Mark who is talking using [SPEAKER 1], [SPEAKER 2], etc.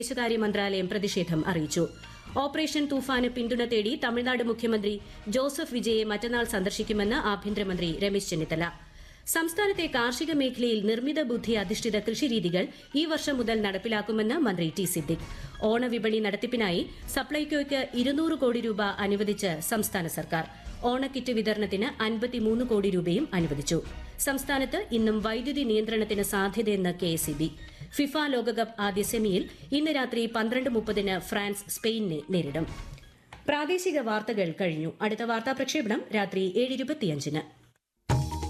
[SPEAKER 1] വിദേശകാര്യ മന്ത്രാലയം പ്രതിഷേധം അറിയിച്ചു ഓപ്പറേഷൻ തൂഫാന് പിന്തുണ തേടി തമിഴ്നാട് മുഖ്യമന്ത്രി ജോസഫ് വിജയെ മറ്റന്നാൾ സന്ദർശിക്കുമെന്ന് ആഭ്യന്തരമന്ത്രി രമേശ് ചെന്നിത്തല സംസ്ഥാനത്തെ കാർഷിക മേഖലയിൽ നിർമ്മിത ബുദ്ധി അധിഷ്ഠിത കൃഷിരീതികൾ ഈ വർഷം മുതൽ നടപ്പിലാക്കുമെന്ന് മന്ത്രി ടി സിദ്ദിഖ് ഓണവിപണി നടത്തിപ്പിനായി സപ്ലൈകോയ്ക്ക് ഇരുന്നൂറ് കോടി രൂപ അനുവദിച്ച് സംസ്ഥാന സർക്കാർ ഓണക്കിറ്റ് വിതരണത്തിന് അൻപത്തിമൂന്ന് കോടി രൂപയും അനുവദിച്ചു സംസ്ഥാനത്ത് ഇന്നും വൈദ്യുതി നിയന്ത്രണത്തിന് സാധ്യതയെന്ന് കെ എസ് ഫിഫ ലോകകപ്പ് ആദ്യ സെമിയിൽ ഇന്ന് രാത്രി പന്ത്രണ്ട് മുപ്പതിന് ഫ്രാൻസ് സ്പെയിനിനെ നേരിടും പ്രാദേശിക വാർത്തകൾ കഴിഞ്ഞു അടുത്ത വാർത്താ പ്രക്ഷേപണം രാത്രി ഏഴ് ഇരുപത്തിയഞ്ചിന്